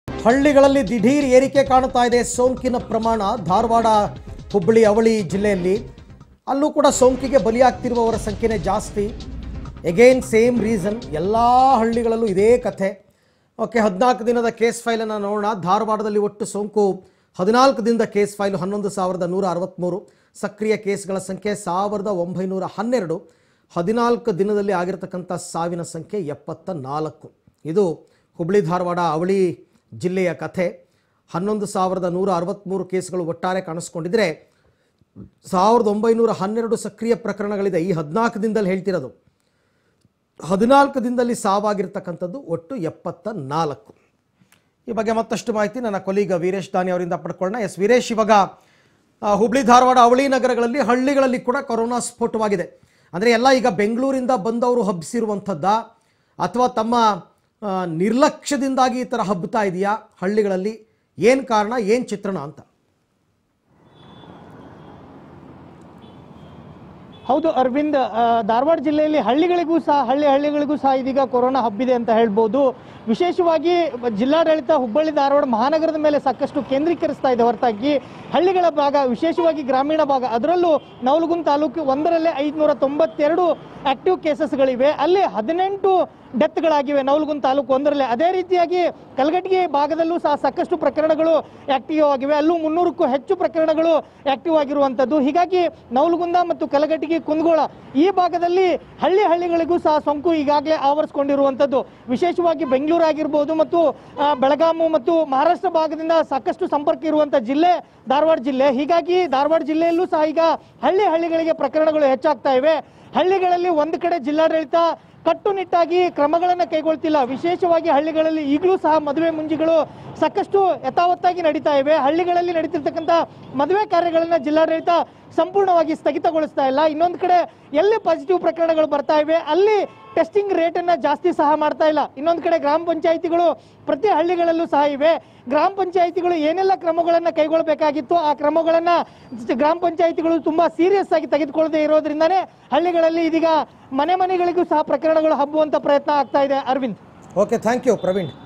ಹಳ್ಳಿಗಳಲ್ಲಿ ದಿಢೀರ್ ಏರಿಕೆ ಕಾಣುತ್ತಾ ಇದೆ ಸೋಂಕಿನ ಪ್ರಮಾಣ ಧಾರವಾಡ ಹುಬ್ಬಳ್ಳಿ ಅವಳಿ ಜಿಲ್ಲೆಯಲ್ಲಿ ಅಲ್ಲೂ ಕೂಡ ಸೋಂಕಿಗೆ ಬಲಿಯಾಗ್ತಿರುವವರ ಸಂಖ್ಯೆನೇ ಜಾಸ್ತಿ ಎಗೈನ್ ಸೇಮ್ ರೀಸನ್ ಎಲ್ಲ ಹಳ್ಳಿಗಳಲ್ಲೂ ಇದೇ ಕಥೆ ಓಕೆ ಹದಿನಾಲ್ಕು ದಿನದ ಕೇಸ್ ಫೈಲನ್ನು ನೋಡೋಣ ಧಾರವಾಡದಲ್ಲಿ ಒಟ್ಟು ಸೋಂಕು ಹದಿನಾಲ್ಕು ದಿನದ ಕೇಸ್ ಫೈಲು ಹನ್ನೊಂದು ಸಾವಿರದ ನೂರ ಅರವತ್ತ್ಮೂರು ಸಕ್ರಿಯ ಕೇಸ್ಗಳ ಸಂಖ್ಯೆ ಸಾವಿರದ ಒಂಬೈನೂರ ಹನ್ನೆರಡು ಹದಿನಾಲ್ಕು ದಿನದಲ್ಲಿ ಆಗಿರತಕ್ಕಂಥ ಸಾವಿನ ಸಂಖ್ಯೆ ಎಪ್ಪತ್ತ ನಾಲ್ಕು ಇದು ಹುಬ್ಬಳ್ಳಿ ಧಾರವಾಡ ಅವಳಿ ಜಿಲ್ಲೆಯ ಕಥೆ ಹನ್ನೊಂದು ಸಾವಿರದ ನೂರ ಅರವತ್ತ್ಮೂರು ಕೇಸ್ಗಳು ಒಟ್ಟಾರೆ ಕಾಣಿಸ್ಕೊಂಡಿದ್ರೆ ಸಾವಿರದ ಒಂಬೈನೂರ ಹನ್ನೆರಡು ಸಕ್ರಿಯ ಪ್ರಕರಣಗಳಿದೆ ಈ ಹದಿನಾಲ್ಕು ದಿನದಲ್ಲಿ ಹೇಳ್ತಿರೋದು ಹದಿನಾಲ್ಕು ದಿನದಲ್ಲಿ ಸಾವಾಗಿರ್ತಕ್ಕಂಥದ್ದು ಒಟ್ಟು ಎಪ್ಪತ್ತ ನಾಲ್ಕು ಈ ಬಗ್ಗೆ ಮತ್ತಷ್ಟು ಮಾಹಿತಿ ನನ್ನ ಕೊಲೀಗ ವೀರೇಶ್ ದಾನಿ ಅವರಿಂದ ಪಡ್ಕೊಳ್ಳೋಣ ಎಸ್ ವೀರೇಶ್ ಇವಾಗ ಆ, ಹುಬ್ಳಿ ಧಾರವಾಡ ಅವಳಿ ನಗರಗಳಲ್ಲಿ ಹಳ್ಳಿಗಳಲ್ಲಿ ಕೂಡ ಕೊರೋನಾ ಸ್ಫೋಟವಾಗಿದೆ ಅಂದರೆ ಎಲ್ಲ ಈಗ ಬೆಂಗಳೂರಿಂದ ಬಂದವರು ಹಬ್ಬಿಸಿರುವಂಥದ್ದ ಅಥವಾ ತಮ್ಮ ಆ, ನಿರ್ಲಕ್ಷ್ಯದಿಂದಾಗಿ ಈ ಥರ ಹಬ್ಬುತ್ತಾ ಇದೆಯಾ ಹಳ್ಳಿಗಳಲ್ಲಿ ಏನು ಕಾರಣ ಏನು ಚಿತ್ರಣ ಅಂತ ಹೌದು ಅರವಿಂದ್ ಆ, ಧಾರವಾಡ ಜಿಲ್ಲೆಯಲ್ಲಿ ಹಳ್ಳಿಗಳಿಗೂ ಸಹ ಹಳ್ಳಿ ಹಳ್ಳಿಗಳಿಗೂ ಸಹ ಇದೀಗ ಕೊರೋನಾ ಹಬ್ಬಿದೆ ಅಂತ ಹೇಳ್ಬೋದು ವಿಶೇಷವಾಗಿ ಜಿಲ್ಲಾಡಳಿತ ಹುಬ್ಬಳ್ಳಿ ಧಾರವಾಡ ಮಹಾನಗರದ ಮೇಲೆ ಸಾಕಷ್ಟು ಕೇಂದ್ರೀಕರಿಸ್ತಾ ಇದೆ ಹೊರತಾಗಿ ಹಳ್ಳಿಗಳ ಭಾಗ ವಿಶೇಷವಾಗಿ ಗ್ರಾಮೀಣ ಭಾಗ ಅದರಲ್ಲೂ ನವಲಗುಂದ ತಾಲೂಕು ಒಂದರಲ್ಲೇ ಐದುನೂರ ತೊಂಬತ್ತೆರಡು ಆಕ್ಟಿವ್ ಕೇಸಸ್ಗಳಿವೆ ಅಲ್ಲಿ ಹದಿನೆಂಟು ಡೆತ್ಗಳಾಗಿವೆ ನವಲಗುಂದ ತಾಲೂಕು ಒಂದರಲ್ಲೇ ಅದೇ ರೀತಿಯಾಗಿ ಕಲಘಟಗಿ ಭಾಗದಲ್ಲೂ ಸಹ ಸಾಕಷ್ಟು ಪ್ರಕರಣಗಳು ಆಕ್ಟಿವ್ ಆಗಿವೆ ಅಲ್ಲೂ ಮುನ್ನೂರಕ್ಕೂ ಹೆಚ್ಚು ಪ್ರಕರಣಗಳು ಆಕ್ಟಿವ್ ಆಗಿರುವಂಥದ್ದು ಹೀಗಾಗಿ ನವಲಗುಂದ ಮತ್ತು ಕಲಘಟಗಿ ಕುಂದಗೋಳ ಈ ಭಾಗದಲ್ಲಿ ಹಳ್ಳಿ ಹಳ್ಳಿಗಳಿಗೂ ಸಹ ಸೋಂಕು ಈಗಾಗಲೇ ಆವರಿಸಿಕೊಂಡಿರುವಂಥದ್ದು ವಿಶೇಷವಾಗಿ ಬೆಂಗಳೂರು ಆಗಿರ್ಬೋದು ಮತ್ತು ಆ, ಬೆಳಗಾಮು ಮತ್ತು ಮಹಾರಾಷ್ಟ್ರ ಭಾಗದಿಂದ ಸಾಕಷ್ಟು ಸಂಪರ್ಕ ಇರುವಂಥ ಜಿಲ್ಲೆ ಧಾರವಾಡ ಜಿಲ್ಲೆ ಹೀಗಾಗಿ ಧಾರವಾಡ ಜಿಲ್ಲೆಯಲ್ಲೂ ಸಹ ಈಗ ಹಳ್ಳಿ ಹಳ್ಳಿಗಳಿಗೆ ಪ್ರಕರಣಗಳು ಹೆಚ್ಚಾಗ್ತಾ ಇವೆ ಹಳ್ಳಿಗಳಲ್ಲಿ ಒಂದು ಕಡೆ ಜಿಲ್ಲಾಡಳಿತ ಕಟ್ಟುನಿಟ್ಟಾಗಿ ಕ್ರಮಗಳನ್ನು ಕೈಗೊಳ್ತಿಲ್ಲ ವಿಶೇಷವಾಗಿ ಹಳ್ಳಿಗಳಲ್ಲಿ ಈಗಲೂ ಸಹ ಮದುವೆ ಮುಂಜಿಗಳು ಸಾಕಷ್ಟು ಯಥಾವತ್ತಾಗಿ ನಡೀತಾ ಇವೆ ಹಳ್ಳಿಗಳಲ್ಲಿ ನಡೀತಿರ್ತಕ್ಕಂಥ ಮದುವೆ ಕಾರ್ಯಗಳನ್ನು ಜಿಲ್ಲಾಡಳಿತ ಸಂಪೂರ್ಣವಾಗಿ ಸ್ಥಗಿತಗೊಳಿಸ್ತಾ ಇಲ್ಲ ಇನ್ನೊಂದು ಕಡೆ ಎಲ್ಲಿ ಪಾಸಿಟಿವ್ ಪ್ರಕರಣಗಳು ಬರ್ತಾ ಇವೆ ಅಲ್ಲಿ ಟೆಸ್ಟಿಂಗ್ ರೇಟನ್ನು ಜಾಸ್ತಿ ಸಹ ಮಾಡ್ತಾ ಇಲ್ಲ ಇನ್ನೊಂದು ಕಡೆ ಗ್ರಾಮ ಪಂಚಾಯಿತಿಗಳು ಪ್ರತಿ ಹಳ್ಳಿಗಳಲ್ಲೂ ಸಹ ಇವೆ ಗ್ರಾಮ ಪಂಚಾಯಿತಿಗಳು ಏನೆಲ್ಲ ಕ್ರಮಗಳನ್ನು ಕೈಗೊಳ್ಳಬೇಕಾಗಿತ್ತು ಆ ಕ್ರಮಗಳನ್ನು ಗ್ರಾಮ ಪಂಚಾಯಿತಿಗಳು ತುಂಬಾ ಸೀರಿಯಸ್ ಆಗಿ ತೆಗೆದುಕೊಳ್ಳದೆ ಇರೋದ್ರಿಂದನೇ ಹಳ್ಳಿಗಳಲ್ಲಿ ಇದೀಗ ಮನೆ ಮನೆಗಳಿಗೂ ಸಹ ಪ್ರಕರಣಗಳು ಹಬ್ಬುವಂತ ಪ್ರಯತ್ನ ಆಗ್ತಾ ಇದೆ Arvind okay thank you Praveen